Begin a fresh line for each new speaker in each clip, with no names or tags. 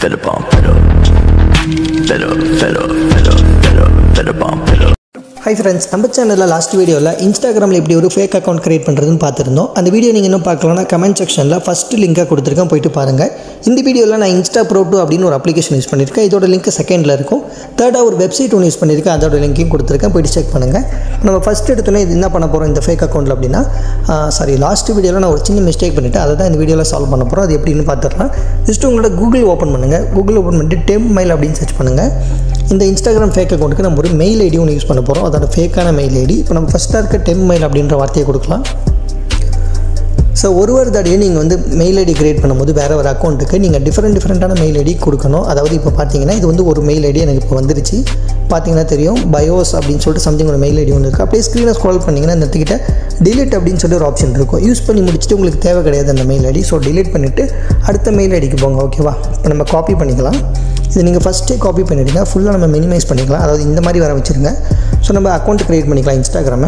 Fed up on fed up. Fed up, fed up, fed up, fed up, fed up on fed up.
Hi friends நம்ம சேனலில் last வீடியோவில் இன்ஸ்டாகிராமில் எப்படி ஒரு fake account create பண்ணுறதுன்னு பார்த்துருந்தோம் அந்த வீடியோ நீங்கள் இன்னும் பார்க்கலன்னா கமெண்ட் செக்ஷனில் ஃபஸ்ட்டு லிங்காக கொடுத்துருக்கேன் போயிட்டு பாருங்கள் இந்த வீடியோவில் நான் இன்ஸ்டா ப்ரோ டூ அப்படின்னு ஒரு அப்ளிகேஷன் யூஸ் பண்ணியிருக்கேன் இதோட லிங்க் செகண்டில் இருக்கும் தேர்டாக ஒரு வெப்சைட் ஒன்று யூஸ் பண்ணியிருக்கேன் அதோட லிங்க்கையும் கொடுத்துருக்கேன் போயிட்டு செக் பண்ணுங்கள் நம்ம ஃபஸ்ட் எடுத்தோன்னே இது என்ன பண்ண போகிறோம் இந்த ஃபேக் அக்கௌண்ட்டில் அப்படின்னா சாரி லாஸ்ட் வீடியோவில் நான் ஒரு சின்ன மிஸ்டேக் பண்ணிவிட்டு அதை தான் இந்த வீடியோவில் சால்வ் பண்ண போகிறோம் அது எப்படின்னு பார்த்துடலாம் ஜஸ்ட் உங்களோட கூகுள் ஓப்பன் பண்ணுங்கள் கூகுள் ஓப்பன் பண்ணிட்டு டெம் மெயில் அப்படின்னு சர்ச் பண்ணுங்கள் இந்த இன்ஸ்டாகிராம் ஃபேக் அக்கௌண்ட்டுக்கு நம்ம ஒரு மெயில் ஐடி ஒன்று யூஸ் பண்ண போகிறோம் அதோட ஃபேக்கான மெயில் ஐடி இப்போ நம்ம ஃபஸ்ட்டாக இருக்க டெம் மெயில் அப்படின்ற வார்த்தையை கொடுக்கலாம் ஸோ ஒரு ஒரு தடையும் நீங்கள் வந்து மெயில் ஐடி கிரியேட் பண்ணும்போது வேறு ஒரு அக்கௌண்ட்டுக்கு நீங்கள் டிஃப்ரெண்ட் டிஃப்ரெண்ட்டான மெயில் ஐடி கொடுக்கணும் அதாவது இப்போ பார்த்தீங்கன்னா இது வந்து ஒரு மெயில் ஐடி எனக்கு இப்போ வந்துருச்சு பார்த்தீங்கன்னா தெரியும் பயோஸ் அப்படின்னு சொல்லிட்டு சம்திங் ஒரு மெயில் ஐடி ஒன்று இருக்குது அப்படியே ஸ்க்ரீனை ஸ்க்ரால் பண்ணிங்கன்னா இந்த இடத்துக்கிட்ட டிலீட் அப்படின்னு சொல்லி ஒரு ஆப்ஷன் இருக்கும் யூஸ் பண்ணி முடிச்சுட்டு உங்களுக்கு தேவை கிடையாது அந்த மெயில் ஐடி ஸோ டிலீட் பண்ணிவிட்டு அடுத்த மெயில் ஐடிக்கு போங்க ஓகேவா இப்போ நம்ம காப்பி பண்ணிக்கலாம் இது நீங்கள் ஃபஸ்ட்டே காப்பி பண்ணிவிடுங்க ஃபுல்லாக நம்ம மினிமைஸ் பண்ணிக்கலாம் அதாவது இந்த மாதிரி வர வச்சுருங்க ஸோ நம்ம அக்கௌண்ட் க்ரியேட் பண்ணிக்கலாம் இன்ஸ்டாகிராமை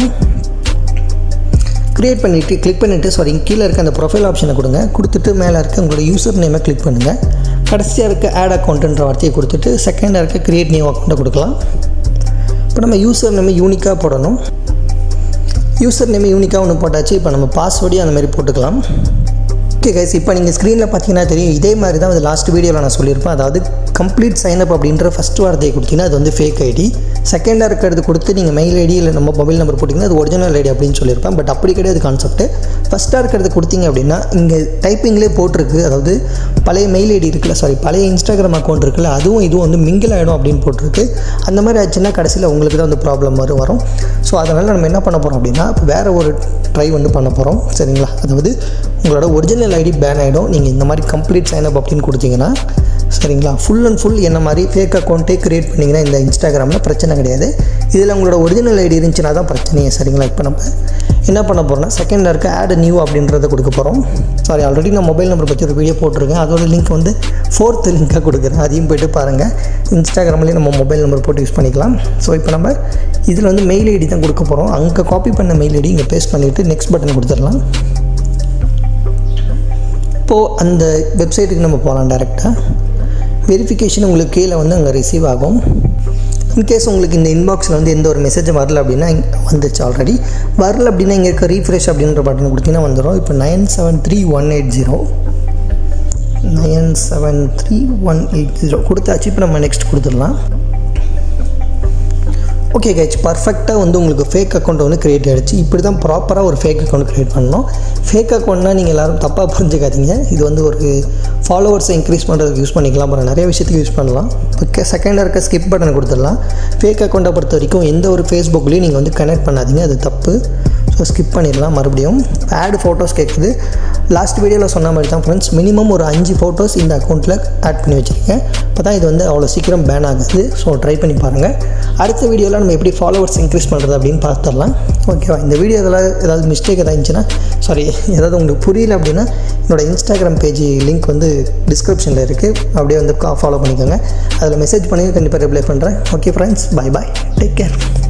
க்ரியேட் பண்ணிவிட்டு கிளிக் பண்ணிவிட்டு சாரி கீழே இருக்க அந்த ப்ரொஃபைல் ஆப்ஷனை கொடுங்க கொடுத்துட்டு மேலே இருக்க உங்களோட யூசர் நேமை கிளிக் பண்ணுங்கள் கடைசியாக இருக்க ஆட் அக்கௌண்ட்டுன்ற வார்த்தையை கொடுத்துட்டு செகண்டாக இருக்க க்ரியேட் நியூ அக்கௌண்ட்டை கொடுக்கலாம் இப்போ நம்ம யூசர் நேமை யூனிக்காக போடணும் யூசர் நேம் யூனிக்காக ஒன்று போட்டாச்சு இப்போ நம்ம பாஸ்வேர்டையும் அந்த மாதிரி போட்டுக்கலாம் ஓகே கைஸ் இப்போ நீங்கள் ஸ்க்ரீனில் பார்த்தீங்கன்னா தெரியும் இதே மாதிரி தான் அது லாஸ்ட் வீடியோவில் நான் சொல்லியிருப்பேன் அதாவது கம்ப்ளீட் சைனப் அப்படின்ற ஃபஸ்ட் வார்த்தையை கொடுத்தீங்கன்னா அது வந்து ஃபேக் ஐடி செகண்டாக இருக்கிறது கொடுத்து நீங்கள் மெயில் ஐடி இல்லை நம்ம மொபைல் நம்பர் போட்டிங்கன்னா அது ஒரிஜினல் ஐடி அப்படின்னு சொல்லியிருப்பேன் பட் அப்படி கிடையாது கான்செப்ட் ஃபஸ்ட்டாக இருக்கிறது கொடுத்தீங்க அப்படின்னா இங்கே டைப்பிங்லேயே போட்டிருக்கு அதாவது பழைய மெயில் ஐடி இருக்குல்ல சாரி பழைய இன்ஸ்டாகிராம் அக்கௌண்ட் இருக்குல்ல அதுவும் இதுவும் வந்து மிங்கில் ஆகிடும் அப்படின்னு போட்டிருக்கு அந்த மாதிரி ஆச்சுன்னா கடைசியில் உங்களுக்கு தான் வந்து ப்ராப்ளம் வரும் வரும் ஸோ அதனால் நம்ம என்ன பண்ண போகிறோம் அப்படின்னா இப்போ வேறு ஒரு ட்ரை வந்து பண்ண போகிறோம் சரிங்களா அதாவது உங்களோட ஒரிஜினல் ஐடி பேன் ஆகிடும் நீங்கள் இந்த மாதிரி கம்ப்ளீட் சைனப் அப்படின்னு கொடுத்தீங்கன்னா சரிங்களா ஃபுல் அண்ட் ஃபுல் என்ன மாதிரி ஃபேக் அக்கௌண்ட்டே க்ரியேட் பண்ணிங்கன்னா இந்த இன்ஸ்டாகிராமில் பிரச்சனை கிடையாது இதில் உங்களோட ஒரிஜினல் ஐடி இருந்துச்சுன்னா தான் பிரச்சனையே சரிங்களா இப்போ நம்ம என்ன பண்ண போகிறோம்னா செகண்டில் இருக்க ஆட் நியூ அப்படின்றத கொடுக்க போகிறோம் சாரி ஆல்ரெடி நான் மொபைல் நம்பர் பற்றி ஒரு வீடியோ போட்டிருக்கேன் அதோட லிங்க் வந்து ஃபோர்த் லிங்காக கொடுக்குறேன் அதையும் போய்ட்டு பாருங்கள் இன்ஸ்டாகிராம்லேயே நம்ம மொபைல் நம்பர் போட்டு யூஸ் பண்ணிக்கலாம் ஸோ இப்போ நம்ம இதில் வந்து மெயில் ஐடி தான் கொடுக்க போகிறோம் அங்கே காப்பி பண்ண மெயில் ஐடி இங்கே பேஸ்ட் பண்ணிவிட்டு நெக்ஸ்ட் பட்டன் கொடுத்துடலாம் இப்போது அந்த வெப்சைட்டுக்கு நம்ம போகலாம் டேரெக்டாக வெரிஃபிகேஷன் உங்களுக்கு கீழே வந்து அங்கே ரிசீவ் ஆகும் இன்கேஸ் உங்களுக்கு இந்த இன்பாக்ஸில் வந்து எந்த ஒரு மெசேஜும் வரல அப்படின்னா வந்துருச்சு ஆல்ரெடி வரல அப்படின்னா இங்கே இருக்க ரீஃப்ரெஷ் அப்படின்ற பட்டன் கொடுத்தீங்கன்னா வந்துடும் இப்போ nine seven three one eight zero nine seven three one eight zero கொடுத்தாச்சு இப்போ நம்ம நெக்ஸ்ட் கொடுத்துடலாம் ஓகே கைச் பர்ஃபெக்டாக வந்து உங்களுக்கு ஃபேக் அக்கௌண்ட் வந்து க்ரியேட் ஆகிடுச்சு இப்படி தான் ப்ராப்பராக ஒரு ஃபேக் அக்கௌண்ட் க்ரியேட் பண்ணணும் ஃபேக் அக்கௌண்ட்னா நீங்கள் எல்லோரும் தப்பாக புரிஞ்சுக்காதீங்க இது வந்து ஒரு ஃபாலோவர்ஸை இன்க்ரீஸ் பண்ணுறதுக்கு யூஸ் பண்ணிக்கலாம் அப்புறம் நிறைய விஷயத்துக்கு யூஸ் பண்ணலாம் ஓகே செகண்டாக இருக்க ஸ்கிப் பட்டன் கொடுத்துடலாம் ஃபேக் அக்கௌண்ட்டை பொறுத்த வரைக்கும் எந்த ஒரு ஃபேஸ்புக்லேயும் நீங்கள் வந்து கனெக்ட் பண்ணாதீங்க அது தப்பு ஸோ ஸ்கிப் பண்ணிடலாம் மறுபடியும் ஆட் ஃபோட்டோஸ் கேட்குது லாஸ்ட் வீடியோவில் சொன்ன மாதிரி தான் ஃப்ரெண்ட்ஸ் மினிமம் ஒரு அஞ்சு ஃபோட்டோஸ் இந்த அக்கௌண்ட்டில் ஆட் பண்ணி வச்சுருக்கேன் அப்போ தான் இது வந்து அவ்வளோ சீக்கிரம் பேன் ஆகாது ஸோ ட்ரை பண்ணி பாருங்கள் அடுத்த வீடியோவில் நம்ம எப்படி ஃபாலோவர்ஸ் இன்க்ரீஸ் பண்ணுறது அப்படின்னு பார்த்துடலாம் ஓகேவா இந்த வீடியோ ஏதாவது ஏதாவது மிஸ்டேக் ஏதாவது இருந்துச்சுன்னா சாரி ஏதாவது உங்களுக்கு புரியல அப்படின்னா என்னோடய இன்ஸ்டாகிராம் பேஜ் லிங்க் வந்து டிஸ்கிரிப்ஷனில் இருக்குது அப்படியே வந்து ஃபாலோ பண்ணிக்கோங்க அதில் மெசேஜ் பண்ணி கண்டிப்பாக ரிப்ளை பண்ணுறேன் okay friends bye bye take care